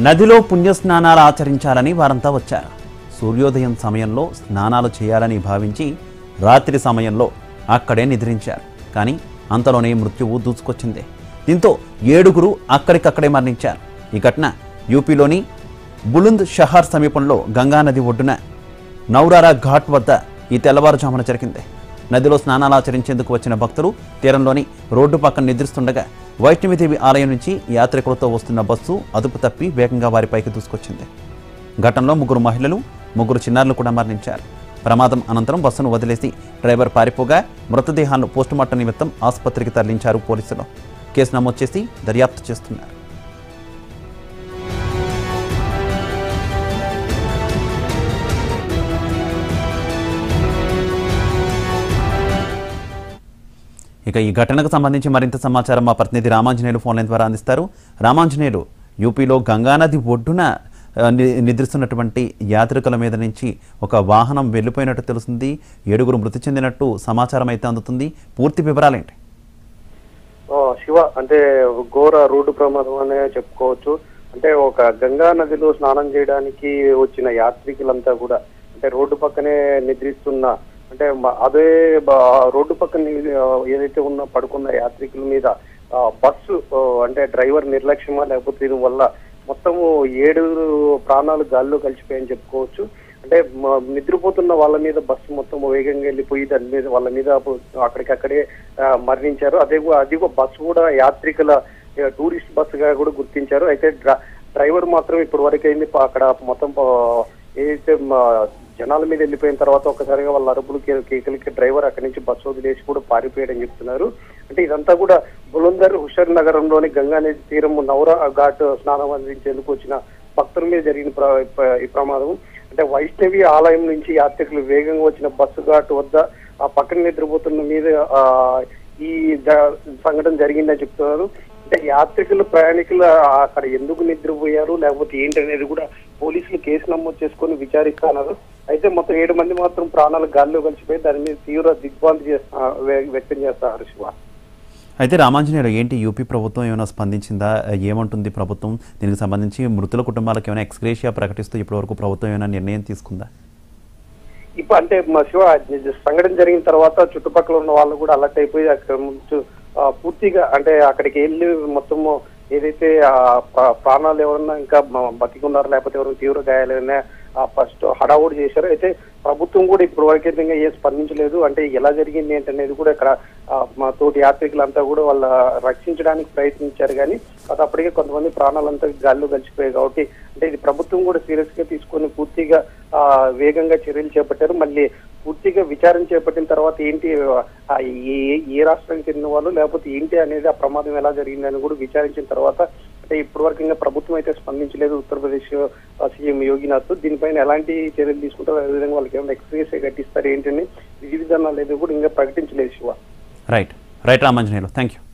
నదిలో పుణ్యస్నానాలు ఆచరించాలని వారంతా వచ్చారు సూర్యోదయం సమయంలో స్నానాలు చేయాలని భావించి రాత్రి సమయంలో అక్కడే నిద్రించారు కానీ అంతలోనే మృత్యువు దూసుకొచ్చింది దీంతో ఏడుగురు అక్కడికక్కడే మరణించారు ఈ ఘటన యూపీలోని బులుంద్ షహార్ సమీపంలో గంగానది ఒడ్డున నౌరారా ఘాట్ వద్ద ఈ తెల్లవారుజామున జరిగింది నదిలో స్నానాలు ఆచరించేందుకు వచ్చిన భక్తులు తీరంలోని రోడ్డు పక్కన నిద్రిస్తుండగా వైష్ణవిదేవి ఆలయం నుంచి యాత్రికులతో వస్తున్న బస్సు అదుపు తప్పి వేగంగా వారిపైకి దూసుకొచ్చింది ఘటనలో ముగ్గురు మహిళలు ముగ్గురు చిన్నారులు కూడా మరణించారు ప్రమాదం అనంతరం బస్సును వదిలేసి డ్రైవర్ పారిపోగా మృతదేహాలను పోస్టుమార్టం నిమిత్తం ఆసుపత్రికి తరలించారు పోలీసులు కేసు నమోదు చేసి దర్యాప్తు చేస్తున్నారు ఇక ఈ ఘటనకు సంబంధించి మరింత సమాచారం మా ప్రతినిధి రామాంజనేయులు ఫోన్ లైన్ ద్వారా అందిస్తారు రామాంజనేయులు యూపీలో గంగానది ఒడ్డున ఆ, ని- నిద్రిస్తున్నటువంటి యాత్రికుల మీద నుంచి ఒక వాహనం వెళ్ళిపోయినట్టు తెలుస్తుంది ఏడుగురు మృతి చెందినట్టు సమాచారం అయితే అందుతుంది పూర్తి వివరాలేంటి ఓ, శివ అంటే ఘోర రోడ్డు ప్రమాదం అనే చెప్పుకోవచ్చు అంటే ఒక గంగా నదిలో స్నానం చేయడానికి వచ్చిన యాత్రికులంతా కూడా అంటే రోడ్డు పక్కనే నిద్రిస్తున్న అంటే మ- అదే బ- రోడ్డు పక్కన ని- ఆ, ఏదైతే ఉన్న పడుకున్న యాత్రికుల మీద ఆ, బస్సు ఆ, అంటే డ్రైవర్ నిర్లక్ష్యమా లేకపోతే దీని వల్ల మొత్తము ఏడు ప్రాణాలు గాల్లో కలిసిపోయాయని చెప్పుకోవచ్చు అంటే మ- నిద్రపోతున్న వాళ్ళ మీద బస్సు మొత్తం వేగంగా వెళ్ళిపోయి దాని మీద వాళ్ళ మీద అక్కడికక్కడే ఆ, మరణించారు అదే అది కూడా బస్సు కూడా యాత్రికుల ఆ, టూరిస్ట్ బస్సుగా కూడా గుర్తించారు అయితే డ్ర- డ్రైవర్ మాత్రం ఇప్పటి వరకు అయింది ప- అక్కడ మొత్తం ప- ఏదైతే మ- జనాల మీద వెళ్ళిపోయిన తర్వాత ఒక్కసారిగా వాళ్ళ అరుపులు కే- కేకలకి డ్రైవర్ అక్కడి నుంచి బస్సు వదిలేసి కూడా పారిపోయాడని చెప్తున్నారు అంటే ఇదంతా కూడా బులందర్ హుషర్ నగరంలోని గంగా నది తీరం నౌరా ఘాట్ స్నానం అందించేందుకు వచ్చిన భక్తుల మీద జరిగిన ప్ర- ప్ర- ఈ ప్రమాదం అంటే వైష్ణవి ఆలయం నుంచి యాత్రికులు వేగంగా వచ్చిన బస్సు ఘాట్ వద్ద ఆ పక్కన నిద్రపోతున్న మీద ఆ, ఈ జ- సంఘటన జరిగిందని చెప్తున్నారు అంటే యాత్రికులు ప్రయాణికులు ఆ అక్కడ ఎందుకు నిద్రపోయారు లేకపోతే ఏంటి అనేది కూడా పోలీసులు కేసు నమోదు చేసుకొని విచారిస్తున్నారు అయితే మొత్తం ఏడు మంది మాత్రం ప్రాణాలు గాల్లో కలిసిపోయి దాని మీద తీవ్ర దిగ్భ్రాంతి చేస్తా వ్య- వ్యక్తం చేస్తారు శివ అయితే రామాంజనేయులు ఏంటి యూపీ ప్రభుత్వం ఏమైనా స్పందించిందా ఏమంటుంది ప్రభుత్వం దీనికి సంబంధించి మృతుల కుటుంబాలకు ఏమైనా ఎక్స్గ్రేషియా ప్రకటిస్తూ ఇప్పటివరకు ప్రభుత్వం ఏమైనా నిర్ణయం తీసుకుందా ఇప్పుడు అంటే మా శివ సంఘటన జరిగిన తర్వాత చుట్టుపక్కల ఉన్న వాళ్ళు కూడా అలర్ట్ అయిపోయి అక్కడ నుంచి ఆ, పూర్తిగా అంటే అక్కడికి వెళ్ళి మొత్తము ఏదైతే ఆ ప్రా- ప్రాణాలు ఎవరన్నా ఇంకా మ- బతికున్నారు లేకపోతే ఎవరైనా తీవ్ర గాయాలైనా ఫస్ట్ హడావుడి చేశారు అయితే ప్రభుత్వం కూడా ఇప్పుడు వరకు అయితే ఇంకా ఏ స్పందించలేదు అంటే ఎలా జరిగింది ఏంటనేది కూడా ఇక్కడ ఆ, మా తోటి యాత్రికులంతా కూడా వాళ్ళ రక్షించడానికి ప్రయత్నించారు కానీ అది అప్పటికే కొంతమంది ప్రాణాలంతా గాల్లో కలిసిపోయాయి కాబట్టి అంటే ఇది ప్రభుత్వం కూడా సీరియస్ గా తీసుకొని పూర్తిగా ఆ, వేగంగా చర్యలు చేపట్టారు మళ్ళీ పూర్తిగా విచారణ చేపట్టిన తర్వాత ఏంటి ఆ, ఏ ఏ రాష్ట్రానికి చెందిన వాళ్ళు లేకపోతే ఏంటి అనేది ఆ ప్రమాదం ఎలా జరిగిందని కూడా విచారించిన తర్వాత అంటే ఇప్పటి వరకు ఇంకా ప్రభుత్వం అయితే స్పందించలేదు ఉత్తరప్రదేశ్ ఆ, సీఎం యోగినాథ్ దీనిపైన ఎలాంటి చర్యలు తీసుకుంటారు అదేవిధంగా వాళ్ళకి ఏమైనా ఎక్స్ప్రెస్ కట్టిస్తారు ఏంటని విధి విధానాలు ఏదో కూడా ఇంకా ప్రకటించలేదు Siva right right Ramanjaneyulu thank you